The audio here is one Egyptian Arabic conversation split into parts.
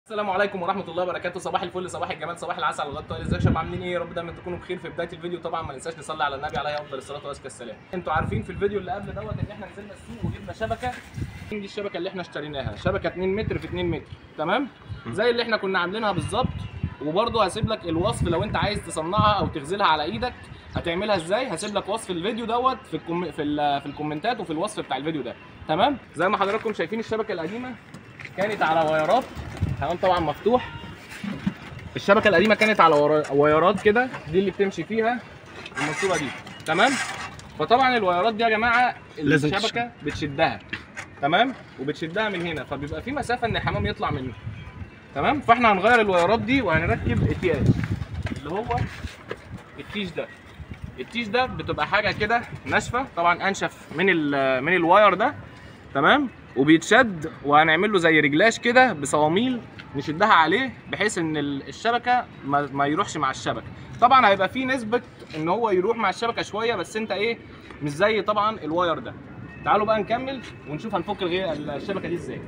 السلام عليكم ورحمه الله وبركاته صباح الفل صباح الجمال صباح العسل على الغطاء ازيك يا شباب عاملين ايه يا رب دايما تكونوا بخير في بدايه الفيديو طبعا ما ننساش نصلي على النبي عليه افضل الصلاه وازكى السلام انتوا عارفين في الفيديو اللي قبل دوت ان احنا نزلنا السوق وجبنا شبكه دي الشبكه اللي احنا اشتريناها شبكه 2 متر في 2 متر تمام زي اللي احنا كنا عاملينها بالظبط وبرضه هسيب لك الوصف لو انت عايز تصنعها او تغزلها على ايدك هتعملها ازاي هسيب لك وصف الفيديو دوت في الكم... في, ال... في الكومنتات وفي الوصف بتاع الفيديو ده تمام زي ما حضراتكم شايفين الشبكه القديمه كانت على وايرات كمان طبعا مفتوح الشبكه القديمه كانت على ورا- وايرات كده دي اللي بتمشي فيها الماسوره دي تمام فطبعا الوايرات دي يا جماعه لازم الشبكه بتشدها تمام وبتشدها من هنا فبيبقى في مسافه ان الحمام يطلع منه تمام فاحنا هنغير الوايرات دي وهنركب التياج اللي هو التيش ده التيش ده بتبقى حاجه كده ناشفه طبعا انشف من ال من الواير ده تمام وبيتشد وهنعمل له زي رجلاش كده بصواميل نشدها عليه بحيث ان ال- الشبكه ما, ما يروحش مع الشبكه طبعا هيبقى في نسبه ان هو يروح مع الشبكه شويه بس انت ايه مش زي طبعا الواير ده تعالوا بقى نكمل ونشوف هنفك الغي- الشبكه دي ازاي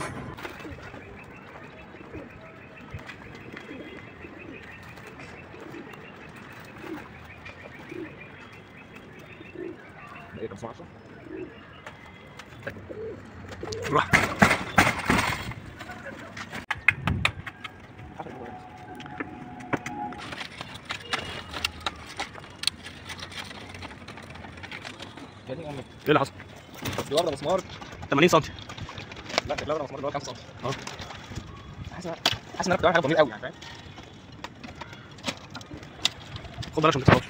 ايه 15 روح ايه ايه اللي حصل؟ دي واخده مسمار 80 سم لا كانت واخده مسمار اللي هو 5 سم اه حاسس حاسس ان انا كنت بعمل حاجه ضمير قوي يعني فاهم خد بالك عشان ما تتصورش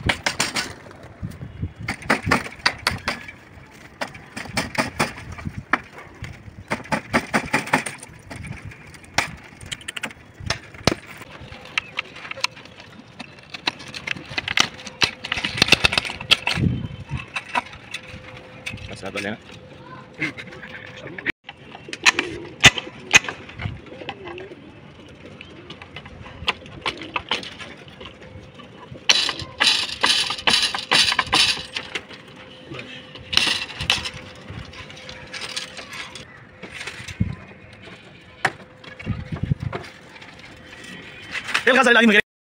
بس هبقى هنا ايه الغزل اللي قاعدين من غير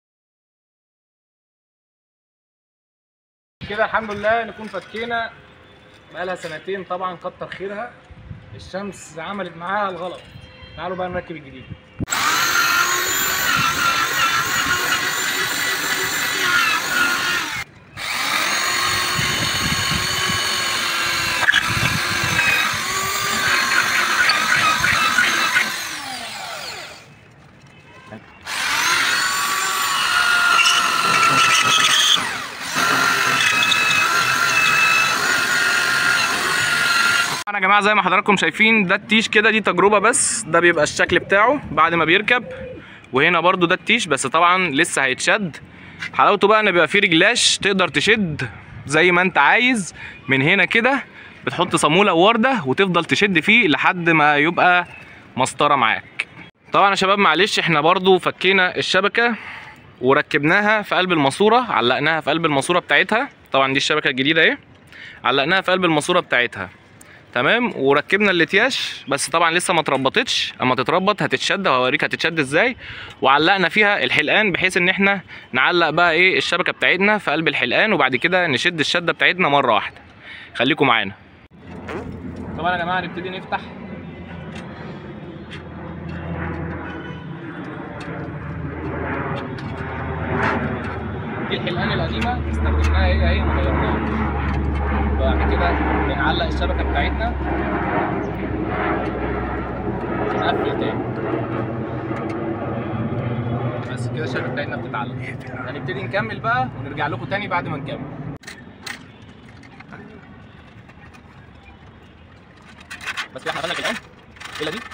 كده الحمد لله نكون فكينا بقالها سنتين طبعا كتر خيرها الشمس عملت معاها الغلط تعالوا بقى نركب الجديد طبعا يا جماعه زي ما حضراتكم شايفين ده التيش كده دي تجربه بس ده بيبقى الشكل بتاعه بعد ما بيركب وهنا برضو ده التيش بس طبعا لسه هيتشد حلاوته بقى ان بيبقى فيه رجلاش تقدر تشد زي ما انت عايز من هنا كده بتحط صاموله وورده وتفضل تشد فيه لحد ما يبقى مسطره معاك طبعا يا شباب معلش احنا برضو فكينا الشبكه وركبناها في قلب الماسوره علقناها في قلب الماسوره بتاعتها طبعا دي الشبكه الجديده اهي علقناها في قلب الماسوره بتاعتها تمام وركبنا الاتياش بس طبعا لسه ما اتربطتش اما تتربط هتتشد وهوريك هتتشد ازاي وعلقنا فيها الحلقان بحيث ان احنا نعلق بقى ايه الشبكه بتاعتنا في قلب الحلقان وبعد كده نشد الشده بتاعتنا مره واحده خليكم معانا طبعا يا جماعه نبتدي نفتح دي الحلقان القديمه استخدمناها هي هي ما غيرناهاش بعد كده بنعلق الشبكه بتاعتنا ونقفل تاني بس كده الشبكه بتاعتنا بتتعلق هنبتدي نكمل بقى ونرجع لكم تاني بعد ما نكمل بس كده احنا عملنا الان ايه دي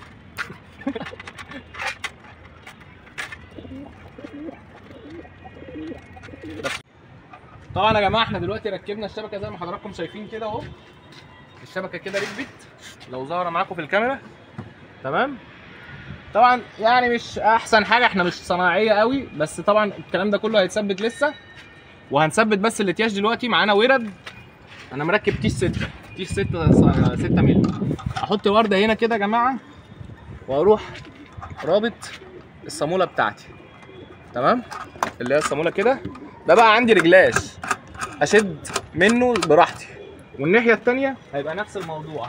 بس طبعا يا جماعه احنا دلوقتي ركبنا الشبكه زي ما حضراتكم شايفين كده اهو الشبكه كده ركبت لو ظاهره معاكم في الكاميرا تمام طبعا يعني مش احسن حاجه احنا مش صناعيه قوي بس طبعا الكلام ده كله هيتثبت لسه وهنثبت بس الاتياش دلوقتي معانا ورد انا مركب تيش 6 تيش 6 6 مللي احط ورده هنا كده يا جماعه واروح رابط الصاموله بتاعتي تمام اللي هي الصاموله كده ده بقى عندي رجلاش اشد منه براحتي والناحيه التانية هيبقى نفس الموضوع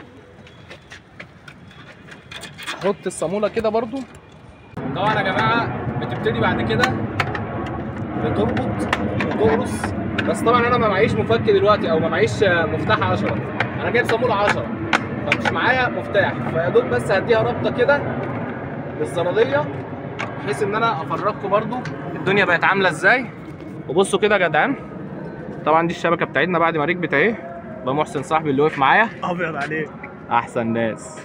احط الصاموله كده برضو طبعا يا جماعه بتبتدي بعد كده بتربط وتقرص بس طبعا انا ما معيش مفك دلوقتي او ما معيش مفتاح 10 انا جايب صاموله 10 فمش معايا مفتاح فيا دوب بس هديها رابطه كده بالزراديه بحيث ان انا افرجكم برضو الدنيا بقت عامله ازاي وبصوا كده يا جدعان طبعا دي الشبكه بتاعتنا بعد ما ركبت اهي ده محسن صاحبي اللي وقف معايا ابيض عليك احسن ناس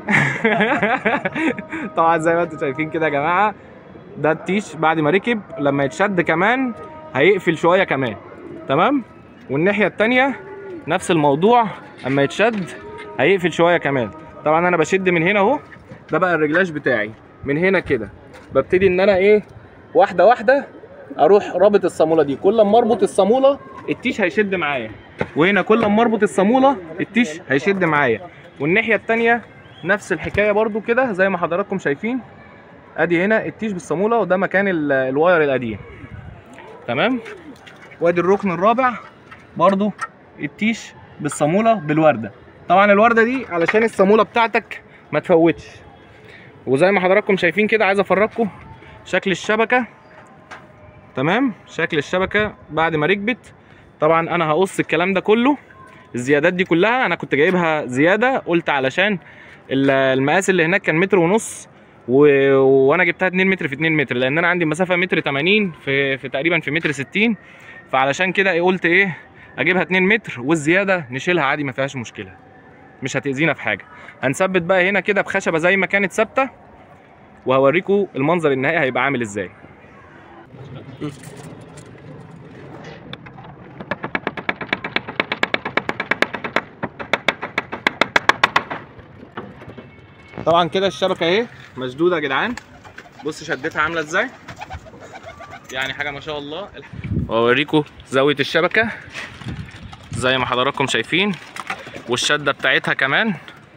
طبعا زي ما انتم شايفين كده يا جماعه ده التيش بعد ما ركب لما يتشد كمان هيقفل شويه كمان تمام والناحيه التانية نفس الموضوع اما يتشد هيقفل شويه كمان طبعا انا بشد من هنا اهو ده بقى الرجلاش بتاعي من هنا كده ببتدي ان انا ايه واحده واحده اروح رابط الصاموله دي كل ما اربط الصاموله التيش هيشد معايا وهنا كل ما اربط الصاموله التيش هيشد معايا والناحيه التانية نفس الحكايه برضو كده زي ما حضراتكم شايفين ادي هنا التيش بالصاموله وده مكان ال- الواير القديم تمام وادي الركن الرابع برضو التيش بالصاموله بالورده طبعا الورده دي علشان الصاموله بتاعتك ما تفوتش وزي ما حضراتكم شايفين كده عايز افرجكم شكل الشبكه تمام شكل الشبكه بعد ما ركبت طبعا انا هقص الكلام ده كله الزيادات دي كلها انا كنت جايبها زياده قلت علشان ال- المقاس اللي هناك كان متر ونص و... وانا جبتها 2 متر في 2 متر لان انا عندي مسافه متر 80 في, في تقريبا في متر 60 فعلشان كده إيه قلت ايه اجيبها 2 متر والزياده نشيلها عادي ما فيهاش مشكله مش هتاذينا في حاجه هنثبت بقى هنا كده بخشبه زي ما كانت ثابته وهوريكم المنظر النهائي هيبقى عامل ازاي طبعا كده الشبكه اهي مشدوده يا جدعان بص شدتها عامله ازاي يعني حاجه ما شاء الله واوريكم زاويه الشبكه زي ما حضراتكم شايفين والشده بتاعتها كمان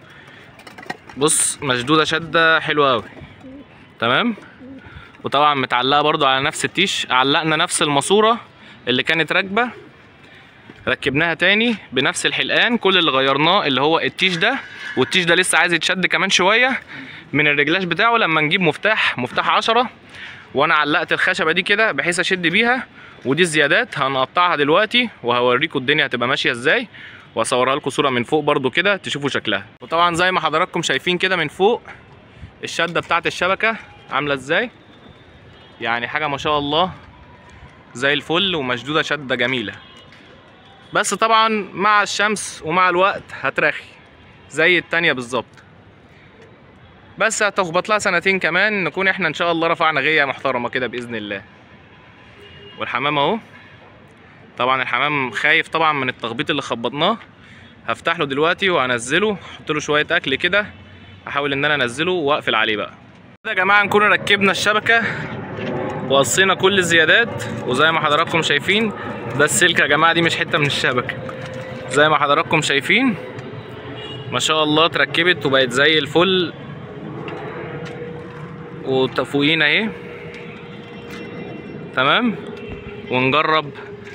بص مشدوده شده حلوه قوي تمام وطبعا متعلقه برضو على نفس التيش علقنا نفس الماسوره اللي كانت راكبه ركبناها تاني بنفس الحلقان كل اللي غيرناه اللي هو التيش ده والتيش ده لسه عايز يتشد كمان شويه من الرجلاش بتاعه لما نجيب مفتاح مفتاح 10 وانا علقت الخشبه دي كده بحيث اشد بيها ودي الزيادات هنقطعها دلوقتي وهوريكم الدنيا هتبقى ماشيه ازاي واصورها لكم صوره من فوق برضو كده تشوفوا شكلها وطبعا زي ما حضراتكم شايفين كده من فوق الشده بتاعت الشبكه عامله ازاي يعني حاجه ما شاء الله زي الفل ومشدوده شده جميله بس طبعا مع الشمس ومع الوقت هترخي زي التانية بالظبط بس هتخبط لها سنتين كمان نكون احنا ان شاء الله رفعنا غيه محترمه كده باذن الله والحمام اهو طبعا الحمام خايف طبعا من التخبيط اللي خبطناه هفتح له دلوقتي وهنزله احط له شويه اكل كده احاول ان انا انزله واقفل عليه بقى كده يا جماعه نكون ركبنا الشبكه وقصينا كل الزيادات وزي ما حضراتكم شايفين ده السلك يا جماعه دي مش حته من الشبكه زي ما حضراتكم شايفين ما شاء الله اتركبت وبقت زي الفل وتفوقين اهي تمام ونجرب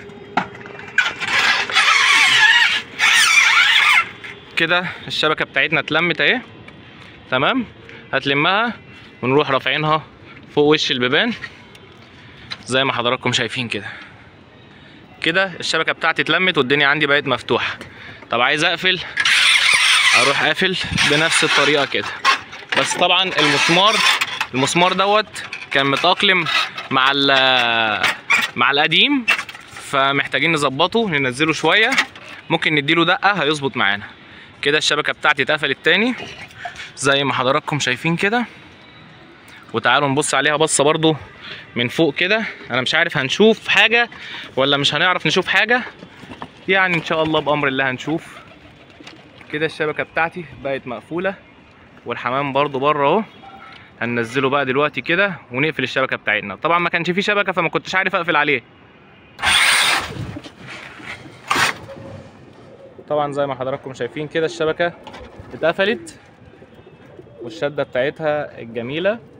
كده الشبكه بتاعتنا اتلمت اهي تمام هتلمها ونروح رافعينها فوق وش البيبان زي ما حضراتكم شايفين كده كده الشبكه بتاعتي اتلمت والدنيا عندي بقت مفتوحه طب عايز اقفل اروح قافل بنفس الطريقه كده بس طبعا المسمار المسمار دوت كان متاقلم مع ال- مع القديم فمحتاجين نظبطه ننزله شويه ممكن نديله دقه هيظبط معانا كده الشبكه بتاعتي اتقفلت تاني زي ما حضراتكم شايفين كده وتعالوا نبص عليها بصه برضو من فوق كده انا مش عارف هنشوف حاجه ولا مش هنعرف نشوف حاجه يعني ان شاء الله بامر الله هنشوف كده الشبكه بتاعتي بقت مقفوله والحمام برضو بره اهو هننزله بقى دلوقتي كده ونقفل الشبكه بتاعتنا طبعا ما كانش فيه شبكه فما كنتش عارف اقفل عليه طبعا زي ما حضراتكم شايفين كده الشبكه اتقفلت والشده بتاعتها الجميله